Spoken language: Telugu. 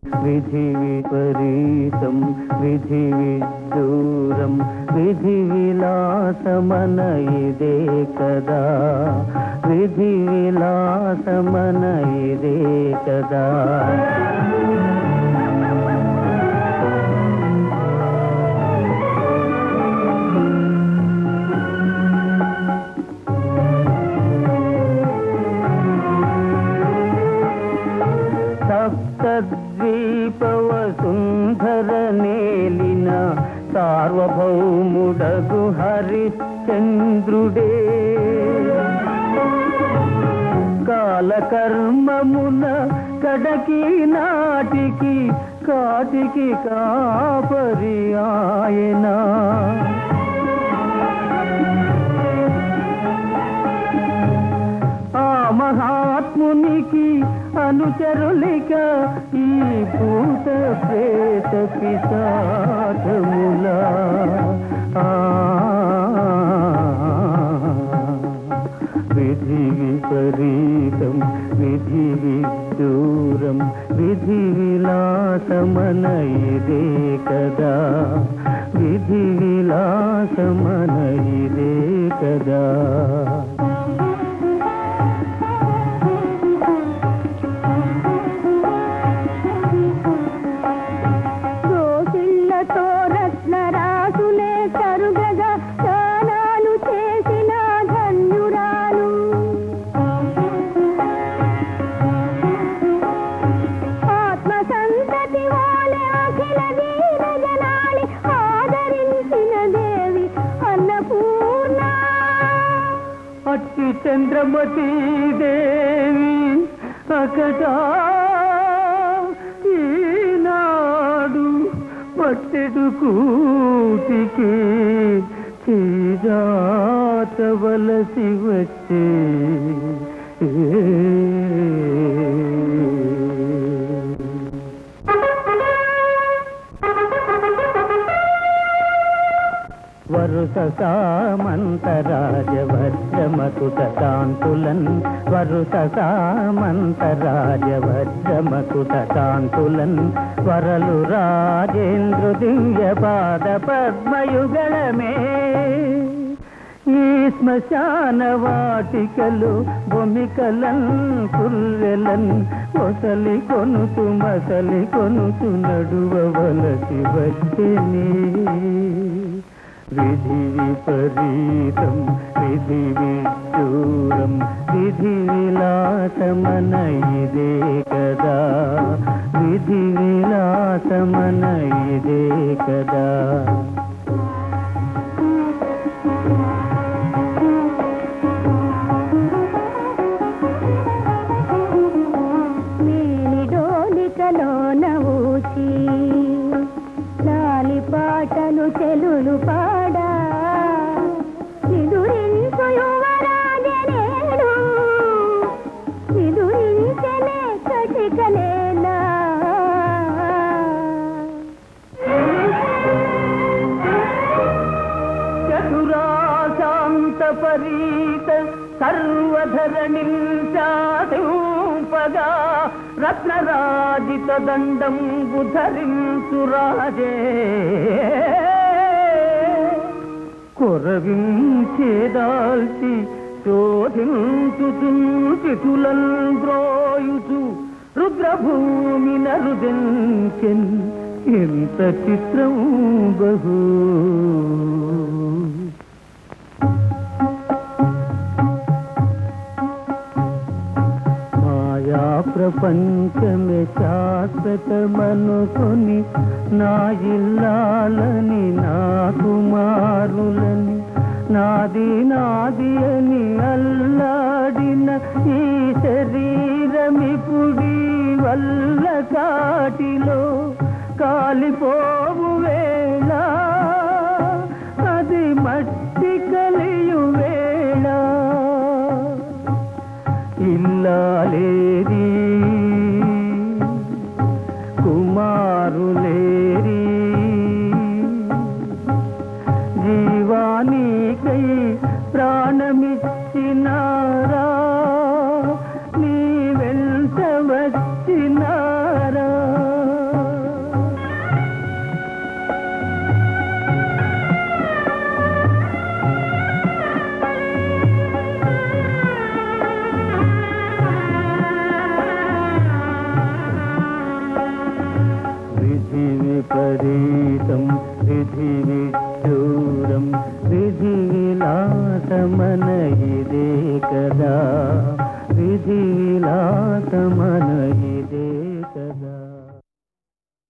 విధి విపరీతం విధి విదూరం విధి విలాసమన ఇదే కదా విధి విలాసమన ఇదే కదా సప్తద్వీపవసుంధర నేలిన సార్వభౌముడగు హరిశ్చంద్రుడే కాలకర్మమున కడకి నాటికి కాటికి కాపరి ఆయనా ఆ మహాత్మునికి అనుచరులిక ఈ భూత ప్రేత పిశాచముల ఆ, విధి విపరీతం విధి విదూరం విధి విలాసమన ఇదే కదా విధి విలాసమన ఇదే కదా దోసిళ్లతో రత్నరాసులే తరుగగా స్నానాలు చేసిన ధన్యురాలు ఆత్మ సంతతి వాలే అఖిల వీర జనాలి ఆదరించిన దేవి అన్నపూర్ణ అట్టి చంద్రమతి దేవి అకట ఈనాడు పట్టెడు కూటికి చీజాతవలసి వచ్చే వరుస సామంతరాజ వజ్రమకుట కాంతులన్ వరుస సామంతరాజ వజ్రమకుట కాంతులన్ వరలు రాజేంద్ర దివ్య పాద పద్మయుగళమే ఈ శ్మశాన వాటికలు భూమికలన్ కుర్రెలన్ ఒసలి కొనుతు మసలి కొనుతు నడువవలసి వచ్చేనే విధి విపరీతం విధి విదూరం విధి విలాసమన ఇదే కదా విధి విలాసమన ఇదే కదా మేలిడోలికలోన ఊచి లాలి పాటలు చెలులు పాడా నిదురించు యువరాజనేడు నిదురించలే కటికలేనా చతురాశాంత పరీత సర్వధరణిం చాటింపగా రత్నరాజిత దండం బుధరించు రాజే కొరవించేదాల్చి శోధించుతుల్ ద్రోయుచు రుద్రభూమి నరుదెంచెన్ ఎంత చిత్రం బహు మాయా ప్రపంచమే శాశ్వతమనుకొని నా ఇల్లాలని నా కుమారులని నాది నాది అని అల్లాడిన ఈ శరీరమిపుడి వల్ల కాటిలో కాలిపోవు వేళ అది మట్టి కలియు వేళ ఇల్లాలేరి కుమారులేరి జీవానికై ప్రాణమిచ్చినారా నీ వెంట వచ్చినారా విపరీతం విధి విడ్డూరం విధి విలాసమన ఇదే కదా విధి విలాసమన